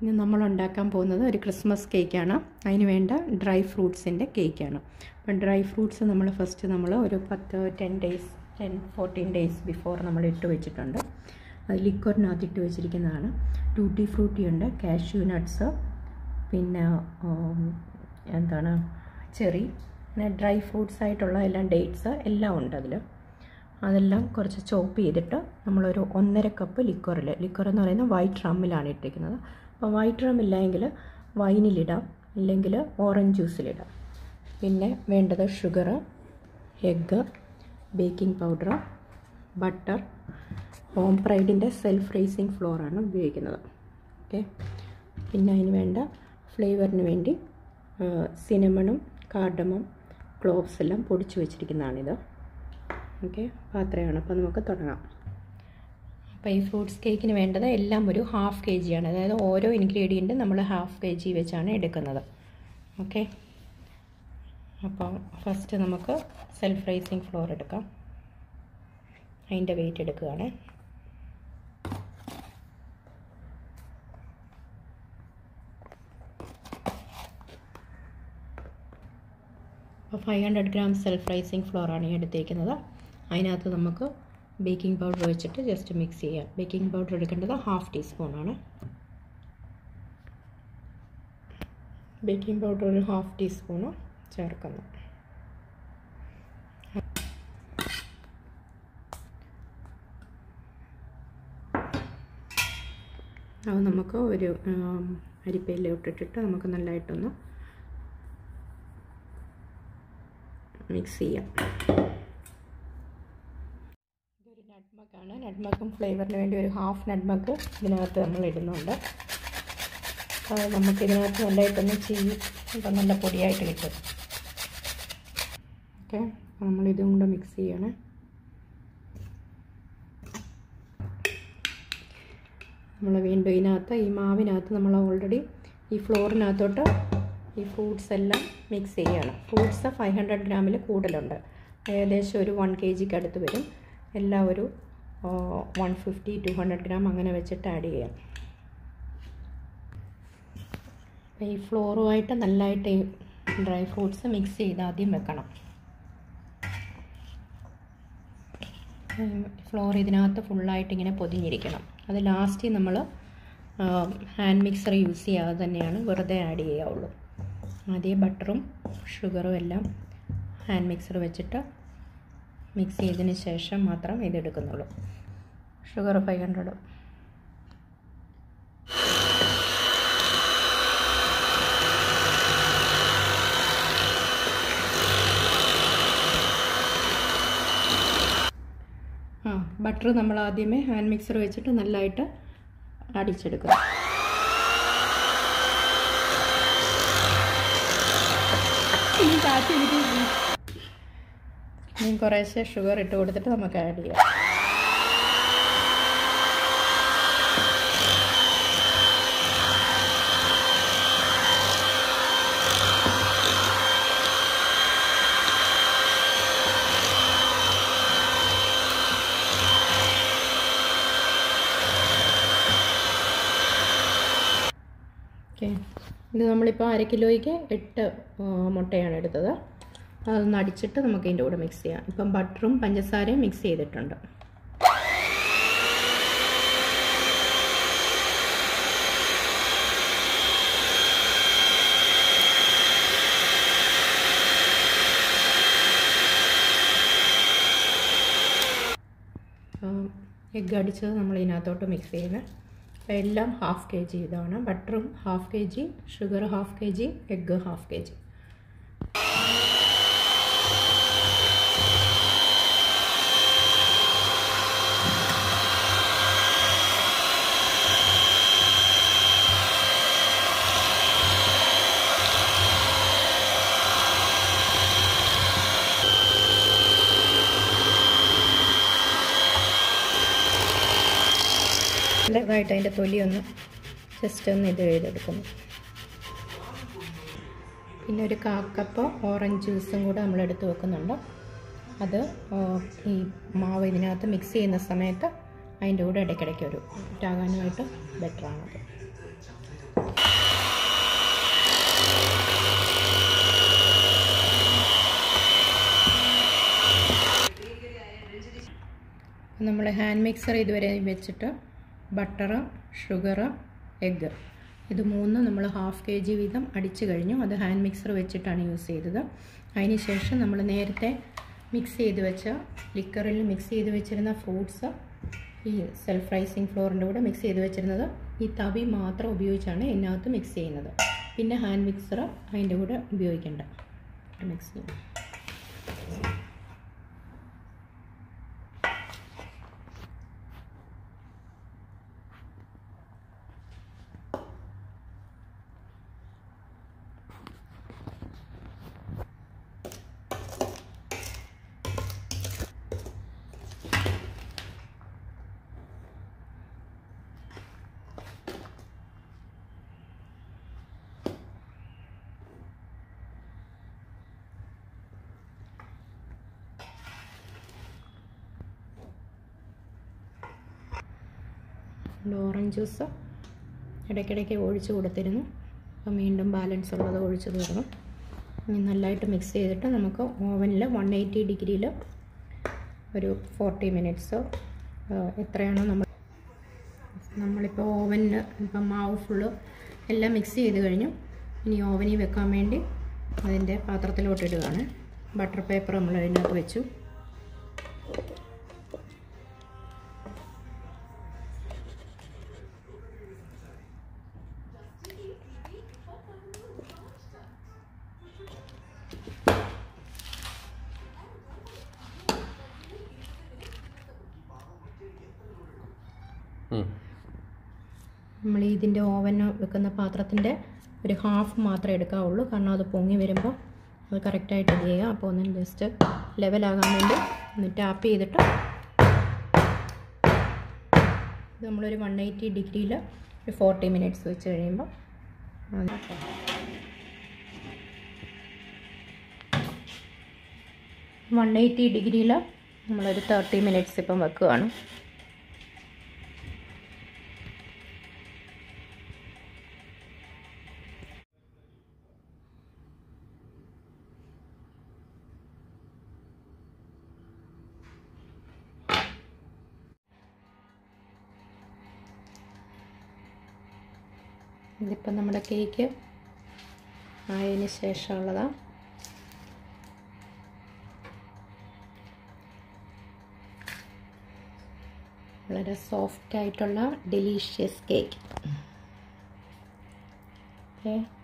ഇന്ന് നമ്മൾ ഉണ്ടാക്കാൻ പോകുന്നത് ഒരു ക്രിസ്മസ് കേക്കാണ് അതിന് വേണ്ട ഡ്രൈ ഫ്രൂട്ട്സിൻ്റെ കേക്കാണ് അപ്പം ഡ്രൈ ഫ്രൂട്ട്സ് നമ്മൾ ഫസ്റ്റ് നമ്മൾ ഒരു പത്ത് ten days ten fourteen days before നമ്മൾ ഇട്ട് വെച്ചിട്ടുണ്ട് അത് ലിക്വറിനകത്ത് ഇട്ട് വെച്ചിരിക്കുന്നതാണ് ടൂട്ടി ഫ്രൂട്ടി ഉണ്ട് കാഷ്യൂ നട്ട്സ് പിന്നെ ഉം, എന്താണ് ചെറി പിന്നെ ഡ്രൈ ഫ്രൂട്ട്സ് ആയിട്ടുള്ള എല്ലാം ഡേറ്റ്സ് എല്ലാം ഉണ്ട് അതിൽ അതെല്ലാം കുറച്ച് ചോപ്പ് ചെയ്തിട്ട് നമ്മളൊരു ഒന്നര കപ്പ് ലിക്വറിൽ ലിക്വർ എന്ന് പറയുന്നത് വൈറ്റ് റമ്മിലാണ് ഇട്ടിരിക്കുന്നത് അപ്പോൾ വൈറ്റ് റം ഇല്ലെങ്കിൽ വൈനിലിടാം ഇല്ലെങ്കിൽ ഓറഞ്ച് ജ്യൂസിലിടാം പിന്നെ വേണ്ടത് sugar egg baking powder butter Home പ്രൈഡിൻ്റെ സെൽഫ് റേസിംഗ് ഫ്ലോറാണ് ഉപയോഗിക്കുന്നത് ഓക്കെ പിന്നെ അതിന് വേണ്ട ഫ്ലേവറിന് വേണ്ടി സിനമണും കാർഡമം ക്ലോവ്സ് എല്ലാം പൊടിച്ചു വെച്ചിരിക്കുന്നതാണിത് ഓക്കെ അപ്പോൾ അത്രയാണ് അപ്പോൾ നമുക്ക് തുടങ്ങാം അപ്പോൾ ഈ ഫ്രൂട്ട്സ് കേക്കിന് വേണ്ടത് എല്ലാം ഒരു ഹാഫ് കെ ജിയാണ് അതായത് ഓരോ ഇൻഗ്രീഡിയൻറ്റും നമ്മൾ ഹാഫ് കെ ജി വെച്ചാണ് എടുക്കുന്നത് ഓക്കെ അപ്പോൾ ഫസ്റ്റ് നമുക്ക് സെൽഫ് റൈസിങ് ഫ്ലോർ എടുക്കാം അതിൻ്റെ വെയിറ്റ് എടുക്കുകയാണ് അപ്പോൾ five hundred gram self raising ഫ്ലോറാണ് ഈ എടുത്തേക്കുന്നത് അതിനകത്ത് നമുക്ക് ബേക്കിംഗ് പൗഡർ വെച്ചിട്ട് ജസ്റ്റ് മിക്സ് ചെയ്യാം ബേക്കിംഗ് പൗഡർ എടുക്കേണ്ടത് ഹാഫ് ടീസ്പൂണാണ് ബേക്കിംഗ് പൗഡർ ഒരു ഹാഫ് ടീസ്പൂണ് ചേർക്കുന്നു അത് നമുക്ക് ഒരു അരിപ്പയിലോട്ടിട്ടിട്ട് നമുക്ക് നല്ലതായിട്ടൊന്ന് മിക്സ് ചെയ്യാം ഇതൊരു നട്ട്മക്കാണ് നട്ട്മക്കും ഫ്ലേവറിന് വേണ്ടി ഒരു ഹാഫ് നട്ട്മക്ക് ഇതിനകത്ത് നമ്മൾ ഇടുന്നുണ്ട് അത് നമുക്ക് ഇതിനകത്ത് നല്ലതായിട്ടൊന്ന് ചെയ്യും അപ്പം നല്ല പൊടിയായിട്ട് കിട്ടും ഓക്കെ നമ്മൾ ഇതും കൂടെ മിക്സ് ചെയ്യണേ നമ്മൾ വീണ്ടും ഇതിനകത്ത് ഈ മാവിനകത്ത് നമ്മൾ ഓൾറെഡി ഈ ഫ്ലോറിനകത്തോട്ട് ഈ ഫ്രൂട്ട്സ് എല്ലാം മിക്സ് ചെയ്യണം ഫ്രൂട്ട്സ് ഫൈവ് ഹൺഡ്രഡ് ഗ്രാമിൽ കൂടുതലുണ്ട് ഏകദേശം ഒരു വൺ കെ ജിക്ക് അടുത്ത് വരും എല്ലാം ഒരു one fifty two hundred gram അങ്ങനെ വെച്ചിട്ട് ആഡ് ചെയ്യാം ഈ ഫ്ലോറുമായിട്ട് നല്ലതായിട്ട് ഈ ഡ്രൈ ഫ്രൂട്ട്സ് മിക്സ് ചെയ്ത് ആദ്യം വെക്കണം ഫ്ലോർ ഇതിനകത്ത് ഫുള്ളായിട്ട് ഇങ്ങനെ പൊതിഞ്ഞിരിക്കണം അത് ലാസ്റ്റ് നമ്മൾ ഹാൻഡ് മിക്സർ യൂസ് ചെയ്യാതെ തന്നെയാണ് വെറുതെ ആഡ് ചെയ്യാവുള്ളൂ ആദ്യം ബട്ടറും ഷുഗറും എല്ലാം ഹാൻഡ് മിക്സർ വെച്ചിട്ട് മിക്സ് ചെയ്തതിന് ശേഷം മാത്രം ഇതെടുക്കുന്നുള്ളൂ ഷുഗർ ഫൈവ് ഹൺഡ്രഡ് ആ ബട്ടർ നമ്മൾ ആദ്യമേ ഹാൻഡ് മിക്സർ വെച്ചിട്ട് നല്ലതായിട്ട് അടിച്ചെടുക്കുക ഇനി കാറ്റ് എനിക്ക് ഇനി കുറേശ്ശെ ഷുഗർ ഇട്ട് കൊടുത്തിട്ട് നമുക്ക് ആഡ് ചെയ്യാം ഓക്കെ ഇത് നമ്മളിപ്പോൾ അര കിലോയ്ക്ക് എട്ട് മുട്ടയാണ് എടുത്തത് അതൊന്ന് അടിച്ചിട്ട് നമുക്ക് ഇതിൻ്റെ കൂടെ മിക്സ് ചെയ്യാം ഇപ്പം ബട്ടറും പഞ്ചസാരയും മിക്സ് ചെയ്തിട്ടുണ്ട് എഗ്ഗ് അടിച്ചത് നമ്മൾ ഇതിനകത്തോട്ട് മിക്സ് ചെയ്യുന്നത് അപ്പോൾ എല്ലാം ഹാഫ് കെ ജി ഇതാണ് ബട്ടറും half K G sugar half K G egg half K G നല്ലതായിട്ട് അതിൻ്റെ തൊലി ഒന്ന് ജസ്റ്റ് ഒന്ന് ഇത് ചെയ്തെടുക്കുന്നു പിന്നെ ഒരു കാക്കപ്പ് ഓറഞ്ച് ജ്യൂസും കൂടെ നമ്മൾ എടുത്ത് വെക്കുന്നുണ്ട് അത് ഈ മാവ് ഇതിനകത്ത് മിക്സ് ചെയ്യുന്ന സമയത്ത് അതിൻ്റെ കൂടെ ഇടയ്ക്കിടയ്ക്ക് ഒരു ഇട്ടാകാനുമായിട്ട് ബെറ്ററാണത് നമ്മൾ ഹാൻഡ് മിക്സർ ഇതുവരെ വെച്ചിട്ട് ബട്ടർ ഷുഗർ എഗ്ഗ് ഇത് മൂന്നും നമ്മൾ ഹാഫ് കെ ജി വീതം അടിച്ചു കഴിഞ്ഞു അത് ഹാൻഡ് മിക്സർ വെച്ചിട്ടാണ് യൂസ് ചെയ്തത് അതിന് ശേഷം നമ്മൾ നേരത്തെ മിക്സ് ചെയ്ത് വെച്ച ലിക്കറിൽ മിക്സ് ചെയ്ത് വെച്ചിരുന്ന ഫ്രൂട്ട്സ് ഈ സെൽഫ് റൈസിങ് ഫ്ലോറിൻ്റെ കൂടെ മിക്സ് ചെയ്ത് വെച്ചിരുന്നത് ഈ തവി മാത്രം ഉപയോഗിച്ചാണ് ഇതിനകത്ത് മിക്സ് ചെയ്യുന്നത് പിന്നെ ഹാൻഡ് മിക്സർ അതിൻ്റെ കൂടെ ഉപയോഗിക്കേണ്ട മിക്സ് ചെയ്യും ഓറഞ്ച് ജ്യൂസ് ഇടയ്ക്കിടയ്ക്ക് ഒഴിച്ച് കൊടുത്തിരുന്നു അപ്പം വീണ്ടും ബാലൻസ് ഉള്ളത് ഒഴിച്ച് തീർന്നു ഇനി നല്ലതായിട്ട് മിക്സ് ചെയ്തിട്ട് നമുക്ക് ഓവനിൽ വൺ എയ്റ്റി ഡിഗ്രിയിൽ ഒരു ഫോർട്ടി മിനിറ്റ്സ് എത്രയാണോ നമ്മൾ നമ്മളിപ്പോൾ ഓവനിൽ ഇപ്പം മാവ് ഫുള്ള് എല്ലാം മിക്സ് ചെയ്ത് കഴിഞ്ഞു ഇനി ഓവനിൽ വെക്കാൻ വേണ്ടി അതിൻ്റെ പാത്രത്തിലോട്ട് ഇടുകയാണ് ബട്ടർ പേപ്പർ നമ്മൾ അതിനകത്ത് വെച്ചു നമ്മൾ ഇതിൻ്റെ ഓവന് വെക്കുന്ന പാത്രത്തിൻ്റെ ഒരു ഹാഫ് മാത്രമേ എടുക്കാവുള്ളൂ കാരണം അത് പൊങ്ങി വരുമ്പോൾ അത് കറക്റ്റായിട്ട് ഇത് ചെയ്യുക അപ്പോൾ ഒന്ന് ജസ്റ്റ് ലെവലാകാൻ വേണ്ടി ഒന്ന് ടാപ്പ് ചെയ്തിട്ട് ഇത് നമ്മളൊരു വൺ എയ്റ്റി ഡിഗ്രിയിൽ ഒരു ഫോർട്ടി മിനിറ്റ്സ് വെച്ച് കഴിയുമ്പോൾ വൺ എയ്റ്റി ഡിഗ്രിയിൽ നമ്മളൊരു തേർട്ടി മിനിറ്റ്സ് ഇപ്പം വെക്കുകയാണ് ഇതിപ്പം നമ്മുടെ കേക്ക് ആയതിന് ശേഷമുള്ളതാണ് വളരെ സോഫ്റ്റ് ആയിട്ടുള്ള ഡെലീഷ്യസ് കേക്ക് ഓക്കെ